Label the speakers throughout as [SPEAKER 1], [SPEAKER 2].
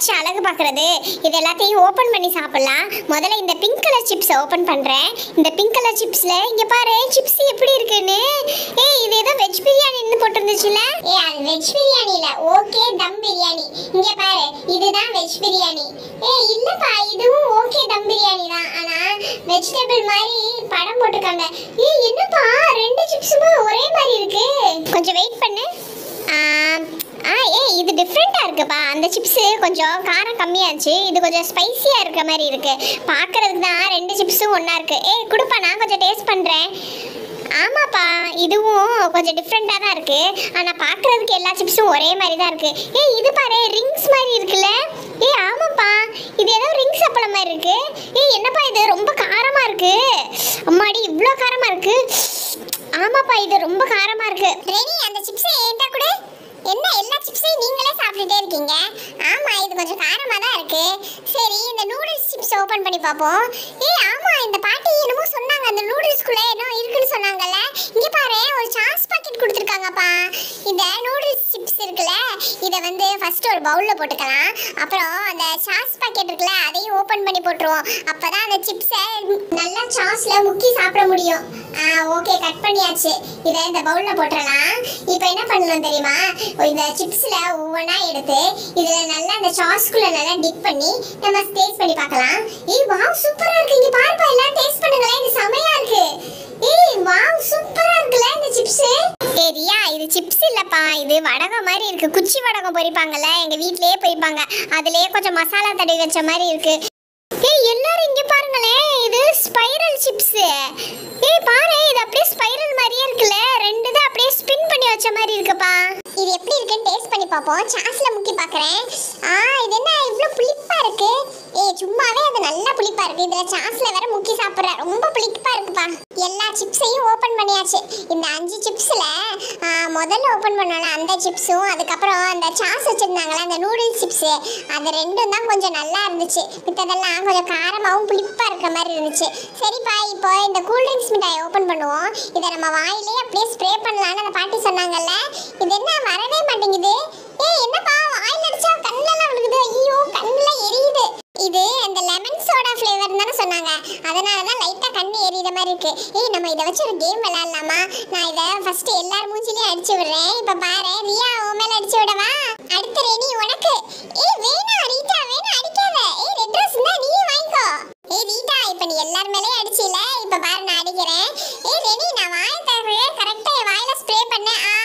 [SPEAKER 1] வச்சு அழகு பார்க்கறது இது எல்லாத்தையும் ஓப்பன் பண்ணி சாப்பிடலாம் முதல்ல இந்த பிங்க் கலர் சிப்ஸை ஓப்பன் பண்ணுறேன் இந்த பிங்க் கலர் சிப்ஸில் இங்கே பாரு சிப்ஸ் எப்படி இருக்குன்னு ஏய் இது ஏதோ வெஜ் பிரியாணின்னு போட்டிருந்துச்சுல ஏ அது வெஜ் பிரியாணி இல்ல ஓகே தம் பிரியாணி இங்க பாரு இதுதான் வெஜ் பிரியாணி ஏய் இல்லப்பா இதுவும் ஓகே தம் பிரியாணி தான் ஆனா வெஜிடபிள் மாதிரி படம் போட்டிருக்காங்க ஏய் என்னப்பா ரெண்டு சிப்ஸுமே ஒரே மாதிரி இருக்கு கொஞ்சம் வெயிட் பண்ணு ஆ ஆ ஏய் இது டிஃப்ரெண்ட்டாக இருக்குப்பா அந்த சிப்ஸு கொஞ்சம் காரம் கம்மியாச்சு இது கொஞ்சம் ஸ்பைசியாக இருக்கிற மாதிரி இருக்கு பார்க்கறதுக்கு தான் ரெண்டு சிப்ஸும் ஒன்றா இருக்கு ஏய் கொடுப்பா நான் கொஞ்சம் டேஸ்ட் பண்ணுறேன் ஆமாப்பா இதுவும் கொஞ்சம் டிஃப்ரெண்ட்டாக தான் இருக்கு ஆனால் பார்க்கறதுக்கு எல்லா சிப்ஸும் ஒரே மாதிரி தான் இருக்கு ஏய் இது பாரு ரிங்ஸ் மாதிரி இருக்குல்ல ஏய் ஆமாப்பா இது ஏதோ ரிங்ஸ் அப்பளம் மாதிரி இருக்கு ஏய் என்னப்பா இது ரொம்ப காரமாக இருக்கு அம்மாடி இவ்வளோ காரமாக இருக்கு ஆமாப்பா இது ரொம்ப காரமா இருக்கு ரெனி அந்த சிப்ஸை ஏன்டா கூட என்ன எல்லா சிப்ஸையும் நீங்களே சாப்பிட்டுட்டே இருக்கீங்க ஆமா இது கொஞ்சம் காரமா தான் இருக்கு சரி இந்த நூடுல்ஸ் சிப்ஸ் ஓபன் பண்ணி பார்ப்போம் ஏய் ஆமா இந்த பாட்டி என்னமோ சொன்னாங்க அந்த நூடுல்ஸ்குள்ள என்ன இருக்குன்னு சொன்னாங்கல்ல இங்க பாரு ஒரு சாஸ் பாக்கெட் கொடுத்துருக்காங்கப்பா இந்த நூடுல்ஸ் சிப்ஸ் இருக்குல்ல இதை வந்து ஃபர்ஸ்ட் ஒரு பவுல்ல போட்டுக்கலாம் அப்புறம் அந்த சாஸ் பாக்கெட் இருக்குல்ல அதையும் ஓபன் பண்ணி போட்டுருவோம் அப்பதான் அந்த சிப்ஸை நல்லா சாஸ்ல முக்கி சாப்பிட முடியும் ஓகே கட் பண்ணியாச்சு இதை இந்த பவுல்ல போட்டுறலாம் இப்போ என்ன பண்ணணும் தெரியுமா இந்த சிப்ஸ்ல ஒவ்வொன்றா எடுத்து இதுல நல்லா அந்த சாஸ்க்குள்ள நல்லா டிப் பண்ணி நம்ம டேஸ்ட் பண்ணி பார்க்கலாம் ஏய் வாவ் சூப்பரா இருக்கு இங்க பாருப்பா எல்லாம் டேஸ்ட் பண்ணுங்களேன் இது செமையா இருக்கு ஏய் வாவ் சூப்பரா இருக்குல்ல இந்த சிப்ஸ் ஏய் ரியா இது சிப்ஸ் இல்லப்பா இது வடகம் மாதிரி இருக்கு குச்சி வடகம் பொரிப்பாங்கல்ல எங்க வீட்லயே பொரிப்பாங்க அதுலயே கொஞ்சம் மசாலா தடவி வச்ச மாதிரி இருக்கு ஏய் எல்லாரும் இங்க பாருங்களேன் இது ஸ்பைரல் சிப்ஸ் ஏய் பாரு இது அப்படியே ஸ்பைரல் மாதிரியே இருக்குல்ல ரெண்டு தான் அப்படியே ஸ்பின் பண்ணி வச்ச மாதிரி இருக்குப்பா இது எப்படி இருக்குன்னு டேஸ்ட் பண்ணி பார்ப்போம் சாஸ்ல முக்கி பார்க்கறேன் ஆ இது என்ன இவ்ளோ புளிப்பா இருக்கு ஏய் சும்மாவே அது நல்லா புளிப்பா இருக்கு இதுல சாஸ்ல வேற முக்கி சாப்பிடுற ரொம்ப புளிப்பா இருக்குப்பா எல்லா சிப்ஸையும் ஓபன் பண்ணியாச்சு இந்த அஞ்சு சிப்ஸ்ல முதல்ல ஓபன் பண்ணோம்ல அந்த சிப்ஸும் அதுக்கப்புறம் அந்த சாஸ் வச்சிருந்தாங்களே அந்த நூடுல்ஸ் சிப்ஸ் அது ரெண்டும் தான் கொஞ்சம் நல்லா இருந்துச்சு மித்ததெல்லாம் கொஞ்சம் காரமாகவும் புளிப்பா இருக்கிற மாதிரி இருந்துச்சு சரிப்பா இப்போ இந்த கூல் ட்ரிங்க்ஸ் மிட்டாயை ஓபன் பண்ணுவோம் இதை நம்ம வாயிலே அப்படியே ஸ்ப்ரே பண்ணலாம்னு அந்த பாட்டி சொன்னாங்கல்ல இது என்ன வரவே மாட்டேங்குது ஏய் என்னப்பா வாயில அடிச்சா கண்ணெல்லாம் விழுகுது ஐயோ கண்ணுல எரியுது இது அந்த லெமன் சோடா ஃப்ளேவர் தானே சொன்னாங்க அதனால தான் லைட்டாக கண்ணு எரியுற மாதிரி இருக்கு ஏய் நம்ம இதை வச்சு ஒரு கேம் விளையாடலாமா நான் இதை ஃபர்ஸ்ட் எல்லார் மூஞ்சிலையும் அடிச்சு விடுறேன் இப்போ பாரு ரியா உன் மேல அடிச்சு விடவா அடுத்து ரெனி உனக்கு ஏய் வேணாம் ரீட்டா வேணாம் அடிக்காத ஏய் ரெட் ட்ரெஸ் இருந்தா நீயும் வாங்கிக்கோ ஏய் ரீட்டா இப்போ நீ எல்லார் மேலேயும் அடிச்சில இப்போ பாரு நான் அடிக்கிறேன் ஏய் ரெனி நான் வாயை தரேன் கரெக்டாக என் வாயில ஸ்ப்ரே பண்ணேன் ஆ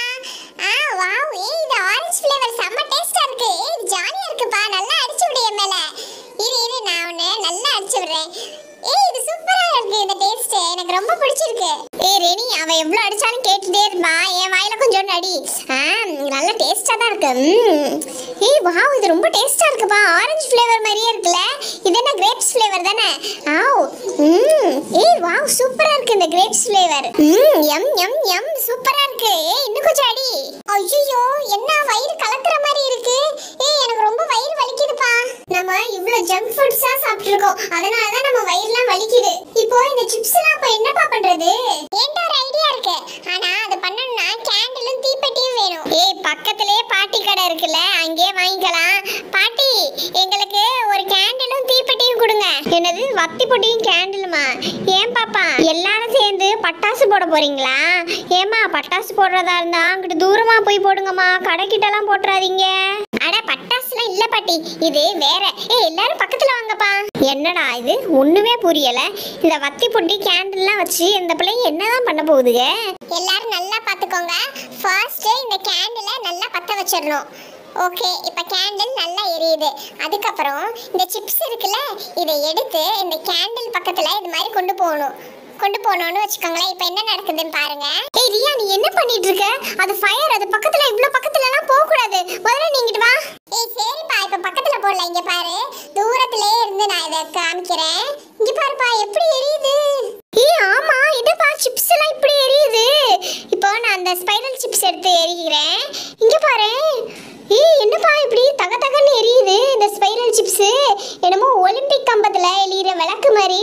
[SPEAKER 1] ஆ வாவ் ஏய் இது ஆரஞ்சு ஃப்ளேவர் செம்ம டேஸ்டா இருக்கு ஏய் இது ஜாலியா இருக்குப்பா நல்லா அடிச்சு விடு என் மேல இரு இரு நான் உன்னை நல்லா அடிச்சு விடுறேன் ஏய் இது சூப்பரா இருக்கு இந்த டேஸ்ட் எனக்கு ரொம்ப பிடிச்சிருக்கு ஏய் ரெனி அவ எவ்வளவு அடிச்சாலும் கேட்டுட்டே இருப்பா என் வாயில கொஞ்சம் அடி ஆ நல்ல டேஸ்டா தான் இருக்கு ம். ஏய் வாவ் இது ரொம்ப டேஸ்டா இருக்குப்பா ஆரஞ்சு ஃப்ளேவர் மாதிரியே இருக்குல்ல இது என்ன கிரேப்ஸ் ஃப்ளேவர் தானே ஆவ் ம் ஏய் வாவ் சூப்பரா இருக்கு இந்த கிரேப்ஸ் ஃப்ளேவர் ம் எம் எம் எம் சூப்பரா இருக்கு ஏய் இன்னும் கொஞ்சம் அடி ஐயோ என்ன வயிறு கலக்குற மாதிரி இருக்கு ஏய் எனக்கு ரொம்ப வயிறு வலிக்குதுப்பா நம்ம இவ்ளோ ஜங்க் ஃபுட்ஸா சாப்பிட்டுருக்கோம் அதனால தான் நம்ம வயிறுலாம் வலிக்குது இப்போ இந்த சிப்ஸ்லாம் அப்ப என்னப்பா பண்றது என்கிட்ட ஒரு ஐடியா இருக்கு ஆனா அது பண்ணணும்னா கேண்டிலும் தீப்பெட்டியும் வேணும் ஏய் பக்கத்திலேயே பாட்டி கடை இருக்குல்ல அங்கேயே வாங்கிக்கலாம் பாட்டி எங்களுக்கு ஒரு கேண்டிலும் தீப்பெட்டியும் கொடுங்க என்னது வத்தி பொட்டியும் கேண்டிலுமா ஏன் பாப்பா எல்லாரும் சேர்ந்து பட்டாசு போட போறீங்களா ஏமா பட்டாசு போடுறதா இருந்தா அங்கிட்டு தூரமா போய் போடுங்கம்மா கடைக்கிட்டலாம் போட்டுறாதீங்க அட பட்டாசுலாம் இல்ல பாட்டி இது வேற ஏய் எல்லாரும் பக்கத்துல வாங்கப்பா என்னடா இது ஒண்ணுமே புரியல இந்த வத்தி பொட்டி கேண்டில்லாம் வச்சு இந்த பிள்ளைங்க என்னதான் பண்ண போகுதுங்க எல்லாரும் நல்லா பாத்துக்கோங்க ஃபர்ஸ்ட் இந்த கேண்டில நல்லா பத்த வச்சிடணும் ஓகே இப்போ கேண்டில் நல்லா எரியுது அதுக்கப்புறம் இந்த சிப்ஸ் இருக்குல்ல இதை எடுத்து இந்த கேண்டில் பக்கத்துல இது மாதிரி கொண்டு போகணும் கொண்டு போனோம்னு வச்சுக்கோங்களேன் இப்போ என்ன நடக்குதுன்னு பாருங்க ஏய் ரியா நீ என்ன பண்ணிட்டு இருக்க அது ஃபயர் அது பக்கத்துல இவ்ளோ பக்கத்துல எல்லாம் போக கூடாது முதல்ல நீ இங்கிட்டு வா ஏய் சரிப்பா இப்போ பக்கத்துல போடல இங்க பாரு தூரத்திலே இருந்து நான் இதை காமிக்கிறேன் இங்க பாருப்பா எப்படி எரியுது ஏய் ஆமா என்னப்பா சிப்ஸ் எல்லாம் இப்படி எரியுது இப்போ நான் அந்த ஸ்பைரல் சிப்ஸ் எடுத்து எரிக்கிறேன் இங்க பாரு ஏய் என்னப்பா இப்படி தக தகன்னு எரியுது இந்த ஸ்பைரல் சிப்ஸ் என்னமோ ஒலிம்பிக் கம்பத்துல எரியிற விளக்கு மாதிரி நல்லா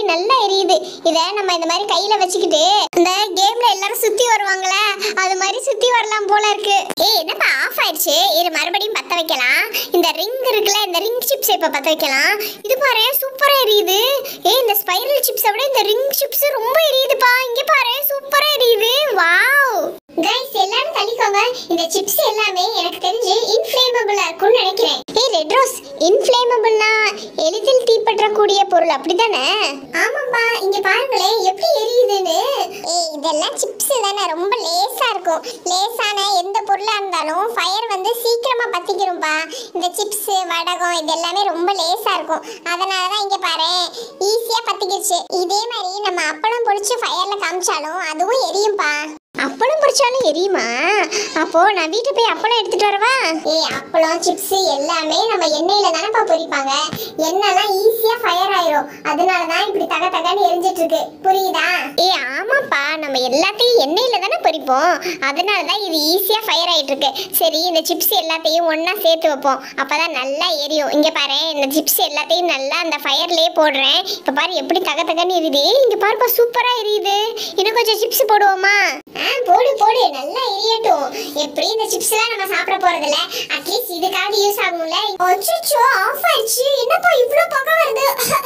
[SPEAKER 1] எரியுது இதை நம்ம இந்த மாதிரி கையில வச்சுக்கிட்டு இந்த கேம்ல எல்லாரும் சுத்தி வருவாங்களே அது மாதிரி சுத்தி வரலாம் போல இருக்கு ஏய் என்னப்பா ஆஃப் ஆயிடுச்சு இரு மறுபடியும் பத்த வைக்கலாம் இந்த ரிங் இருக்குல்ல இந்த ரிங் சிப்ஸ் இப்ப பத்த வைக்கலாம் இது பாரு சூப்பரா எரியுது ஏய் இந்த ஸ்பைரல் சிப்ஸை விட இந்த ரிங் சிப்ஸ் ரொம்ப எரியுதுப்பா இங்க பாரு சூப்பரா எரியுது வாவ் கைஸ் எல்லாரும் தள்ளிக்கோங்க இந்த சிப்ஸ் எல்லாமே எனக்கு தெரிஞ்சு இன்ஃப்ளேமபிளா இருக்கும்னு நினைக்கிறேன் ஏய் ரெட் ரோஸ் இன்ஃப்ளேமபிள்னா எளிதில் தீப்பற்றக்கூடிய பொருள் அப்படிதானே ஆமாப்பா இங்க பாருங்களேன் எப்படி எரியுதுன்னு ஏய் இதெல்லாம் சிப்ஸ் தானே ரொம்ப லேசா இருக்கும் லேசான எந்த பொருளா இருந்தாலும் ஃபயர் வந்து சீக்கிரமா பத்திக்கிரும்பா இந்த சிப்ஸ் வடகம் இது எல்லாமே ரொம்ப லேசா இருக்கும் அதனால தான் இங்க பாரு ஈஸியா பத்திக்கிடுச்சு இதே மாதிரி நம்ம அப்பளம் பொரிச்சு ஃபயர்ல காமிச்சாலும் அதுவும் எரியும்பா அப்பளம் பொரிச்சாலும் எரியுமா அப்போ நான் வீட்டு போய் அப்பளம் எடுத்துட்டு வரவா ஏய் அப்பளம் சிப்ஸ் எல்லாமே நம்ம எண்ணெயில தானப்பா பொரிப்பாங்க எண்ணெய்லாம் ஈஸியா ஃபயர் ஆயிரும் அதனால தான் இப்படி தக தகன்னு எரிஞ்சிட்டு இருக்கு புரியுதா ஏய் ஆமாப்பா நம்ம எல்லாத்தையும் எண்ணெயில தானே பொரிப்போம் அதனால தான் இது ஈஸியா ஃபயர் ஆயிட்டு இருக்கு சரி இந்த சிப்ஸ் எல்லாத்தையும் ஒண்ணா சேர்த்து வைப்போம் அப்பதான் நல்லா எரியும் இங்க பாரு இந்த சிப்ஸ் எல்லாத்தையும் நல்லா அந்த ஃபயர்லயே போடுறேன் இப்ப பாரு எப்படி தக தகன்னு எரியுது இங்க பாருப்பா சூப்பரா எரியுது இன்னும் கொஞ்சம் சிப்ஸ் போடுவோமா ஆ போடு போடு நல்லா எரியட்டும் எப்படி இந்த சிப்ஸ் எல்லாம் நம்ம சாப்பிட போறது இல்ல அட்லீஸ்ட் இதுக்காவது யூஸ் ஆகும்ல அச்சோ ஆஃப் ஆயிடுச்சு என்னப்பா இவ்ளோ புகை வருது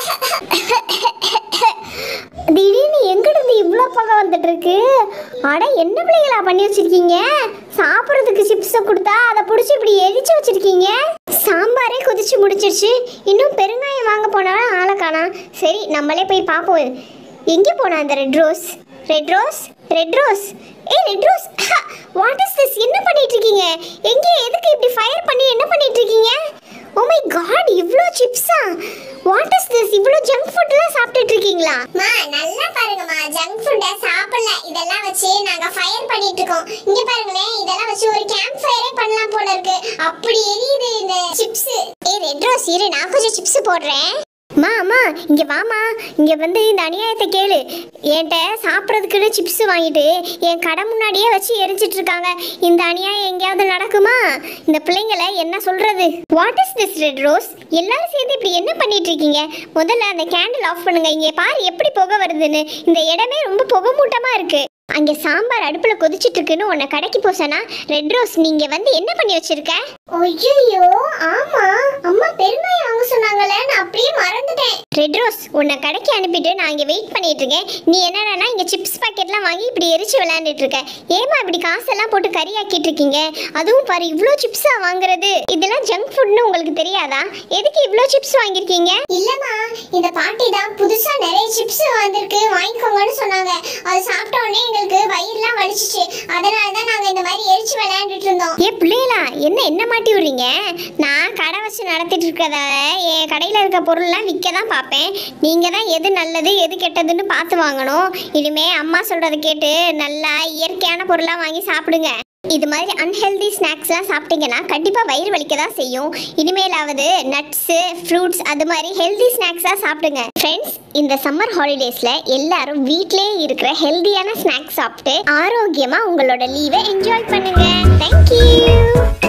[SPEAKER 1] திடீர்னு எங்கிருந்து இவ்ளோ புகை வந்துட்டு இருக்கு அட என்ன பிள்ளைங்களா பண்ணி வச்சிருக்கீங்க சாப்பிட்றதுக்கு சிப்ஸை கொடுத்தா அதை பிடிச்சி இப்படி எரிச்சு வச்சிருக்கீங்க சாம்பாரே கொதிச்சு முடிச்சிருச்சு இன்னும் பெருங்காயம் வாங்க போனாலும் ஆளை காணோம் சரி நம்மளே போய் பார்ப்போம் எங்கே போனா அந்த red rose red rose red rose ஏய் red rose what is this என்ன பண்ணிட்டு இருக்கீங்க எங்க எதுக்கு இப்படி ஃபயர் பண்ணி என்ன பண்ணிட்டு இருக்கீங்க ஓ மை காட் இவ்ளோ சிப்ஸா வாட் இஸ் திஸ் இவ்ளோ ஜங்க் ஃபுட்லாம் சாப்பிட்டுட்டு இருக்கீங்களா மா நல்லா பாருங்கம்மா ஜங்க் ஃபுட்ட சாப்பிடல இதெல்லாம் வச்சு நாங்க ஃபயர் பண்ணிட்டு இருக்கோம் இங்க பாருங்களேன் இதெல்லாம் வச்சு ஒரு கேம்ப் ஃபயரே பண்ணலாம் போல இருக்கு அப்படி எரியுது இந்த சிப்ஸ் ஏய் ரெட் ரோஸ் இரு நான் கொஞ்சம் சிப்ஸ் போடுறேன் மா அம்மா இங்க வாமா இங்க வந்து இந்த அநியாயத்தை கேளு என்கிட்ட சாப்பிட்றதுக்குன்னு சிப்ஸ் வாங்கிட்டு என் கடை முன்னாடியே வச்சு எரிச்சிட்டு இருக்காங்க இந்த அநியாயம் எங்கேயாவது நடக்குமா இந்த பிள்ளைங்களை என்ன சொல்றது what is this red rose எல்லாரும் சேர்ந்து இப்படி என்ன பண்ணிட்டு இருக்கீங்க முதல்ல அந்த கேண்டில் ஆஃப் பண்ணுங்க இங்க பாரு எப்படி புகை வருதுன்னு இந்த இடமே ரொம்ப புகை மூட்டமா இருக்கு அங்க சாம்பார் அடுப்புல கொதிச்சிட்டு இருக்குன்னு உன்னை கடைக்கு போசனா ரெட் ரோஸ் நீங்க வந்து என்ன பண்ணி வச்சிருக்க ஐயோ ஆமா அம்மா பெருமையை வாங்க சொன்னாங்கல்ல நான் அப்படியே மறந்துட்டேன் ரெட் ரோஸ் உன்னை கடைக்கு அனுப்பிட்டு நான் இங்க வெயிட் பண்ணிட்டு இருக்கேன் நீ என்னடானா இங்க சிப்ஸ் பாக்கெட்லாம் வாங்கி இப்படி எரிச்சு விளையாண்டுட்டு இருக்க ஏமா இப்படி காசெல்லாம் போட்டு கறி ஆக்கிட்டு இருக்கீங்க அதுவும் பாரு இவ்ளோ சிப்ஸா வாங்குறது இதெல்லாம் ஜங்க் ஃபுட்னு உங்களுக்கு தெரியாதா எதுக்கு இவ்ளோ சிப்ஸ் வாங்கிருக்கீங்க இல்லம்மா இந்த பாட்டி தான் புதுசா நிறைய சிப்ஸ் வந்திருக்கு வாங்கிக்கோங்கன்னு சொன்னாங்க அது சாப்பிட்ட உடனே எங்களுக்கு வயிறுலாம் வலிச்சிச்சு அதனால தான் நாங்க இந்த மாதிரி எரிச்சு விளையாண்டுட்டு இருந்தோம் ஏ பிள்ளைகளா என்ன என்ன மாட்டி விடுறீங்க நான் கடை வச்சு நடத்திட்டு இருக்கிறதால என் கடையில் இருக்க பொருள்லாம் விற்க தான் பார்ப்பேன் நீங்கள் தான் எது நல்லது எது கெட்டதுன்னு பார்த்து வாங்கணும் இனிமே அம்மா சொல்கிறத கேட்டு நல்லா இயற்கையான பொருளாக வாங்கி சாப்பிடுங்க இது மாதிரி அன்ஹெல்தி ஸ்நாக்ஸ்லாம் சாப்பிட்டீங்கன்னா கண்டிப்பாக வயிறு வலிக்க தான் செய்யும் இனிமேலாவது நட்ஸு ஃப்ரூட்ஸ் அது மாதிரி ஹெல்தி ஸ்நாக்ஸாக சாப்பிடுங்க ஃப்ரெண்ட்ஸ் இந்த சம்மர் ஹாலிடேஸில் எல்லாரும் வீட்டிலேயே இருக்கிற ஹெல்தியான ஸ்நாக்ஸ் சாப்பிட்டு ஆரோக்கியமாக உங்களோட லீவை என்ஜாய் பண்ணுங்க தேங்க்யூ